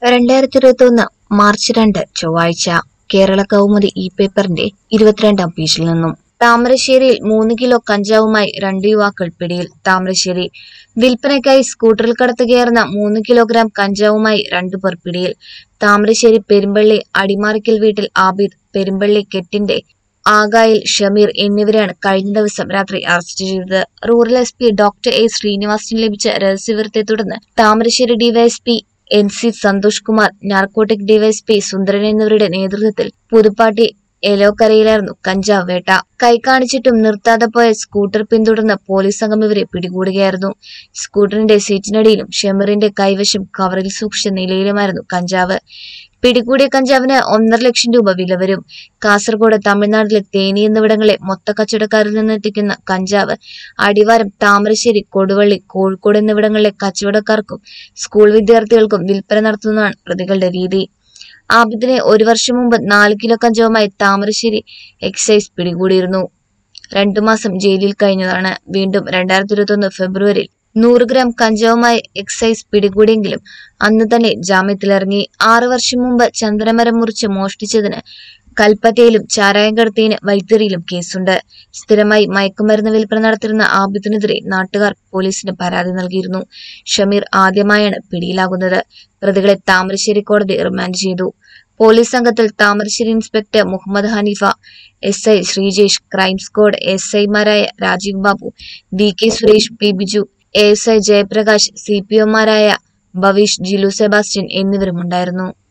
രണ്ടായിരത്തി ഇരുപത്തി ഒന്ന് മാർച്ച് രണ്ട് ചൊവ്വാഴ്ച കേരള കൗമുദി ഈ പേപ്പറിന്റെ ഇരുപത്തിരണ്ടാം പേജിൽ നിന്നും താമരശ്ശേരിയിൽ മൂന്ന് കിലോ കഞ്ചാവുമായി രണ്ട് യുവാക്കൾ പിടിയിൽ താമരശ്ശേരി വിൽപ്പനയ്ക്കായി സ്കൂട്ടറിൽ കടത്തുകയായിരുന്ന മൂന്ന് കിലോഗ്രാം കഞ്ചാവുമായി രണ്ടുപേർ പിടിയിൽ താമരശ്ശേരി പെരുമ്പള്ളി അടിമാറിക്കൽ വീട്ടിൽ ആബിദ് പെരുമ്പള്ളി കെട്ടിന്റെ ആകായിൽ ഷമീർ എന്നിവരെയാണ് കഴിഞ്ഞ ദിവസം രാത്രി അറസ്റ്റ് ചെയ്തത് rural S P doctor A ശ്രീനിവാസിന് ലഭിച്ച രഹസ്യവിവരത്തെ തുടർന്ന് Thamarassery DYSP N C Santhosh Kumar narcotic DYSP Sundaran എന്നിവരുടെ നേതൃത്വത്തിൽ പുതുപ്പാട്ടി എലോക്കരയിലായിരുന്നു കഞ്ചാവ് വേട്ട കൈ കാണിച്ചിട്ടും നിർത്താതെ പോയ സ്കൂട്ടർ പിന്തുടർന്ന് പോലീസ് സംഘം ഇവരെ പിടികൂടുകയായിരുന്നു സ്കൂട്ടറിന്റെ സീറ്റിനടിയിലും ഷെമറിന്റെ കൈവശം കവറിൽ സൂക്ഷിച്ച നിലയിലുമായിരുന്നു കഞ്ചാവ് പിടികൂടിയ കഞ്ചാവിന് ഒന്നര ലക്ഷം രൂപ വില വരും കാസർഗോഡ് തമിഴ്നാട്ടിലെ തേനി എന്നിവിടങ്ങളിലെ മൊത്ത കച്ചവടക്കാരിൽ നിന്ന് എത്തിക്കുന്ന കഞ്ചാവ് അടിവാരം താമരശ്ശേരി കൊടുവള്ളി കോഴിക്കോട് എന്നിവിടങ്ങളിലെ കച്ചവടക്കാർക്കും സ്കൂൾ വിദ്യാർത്ഥികൾക്കും വിൽപ്പന നടത്തുന്നതാണ് പ്രതികളുടെ രീതി ആബിദിനെ ഒരു വർഷം മുമ്പ് നാല് കിലോ കഞ്ചാവുമായി താമരശ്ശേരി എക്സൈസ് പിടികൂടിയിരുന്നു രണ്ടു മാസം ജയിലിൽ കഴിഞ്ഞതാണ് വീണ്ടും രണ്ടായിരത്തി ഇരുപത്തൊന്ന് ഫെബ്രുവരിയിൽ നൂറ് ഗ്രാം കഞ്ചാവുമായി എക്സൈസ് പിടികൂടിയെങ്കിലും അന്ന് തന്നെ ജാമ്യത്തിലിറങ്ങി ആറു വർഷം മുമ്പ് ചന്ദനമരം മുറിച്ച് മോഷ്ടിച്ചതിന് കൽപ്പറ്റയിലും ചാരായം കടത്തിയതിന് വൈത്തിരിയിലും കേസുണ്ട് സ്ഥിരമായി മയക്കുമരുന്ന് വിൽപ്പന നടത്തിയിരുന്ന ആബിദിനെതിരെ നാട്ടുകാർ പോലീസിന് പരാതി നൽകിയിരുന്നു ഷമീർ ആദ്യമായാണ് പിടിയിലാകുന്നത് പ്രതികളെ താമരശ്ശേരി കോടതി റിമാൻഡ് ചെയ്തു പോലീസ് സംഘത്തിൽ Thamarassery inspector Muhammad Haneefa S I Sreejesh crime squad S ഐമാരായ Rajeev Babu V K Suresh P Biju A S I Jayaprakash C P ഒമാരായ ഭവീഷ് ജിലു സെബാസ്റ്റ്യൻ എന്നിവരുമുണ്ടായിരുന്നു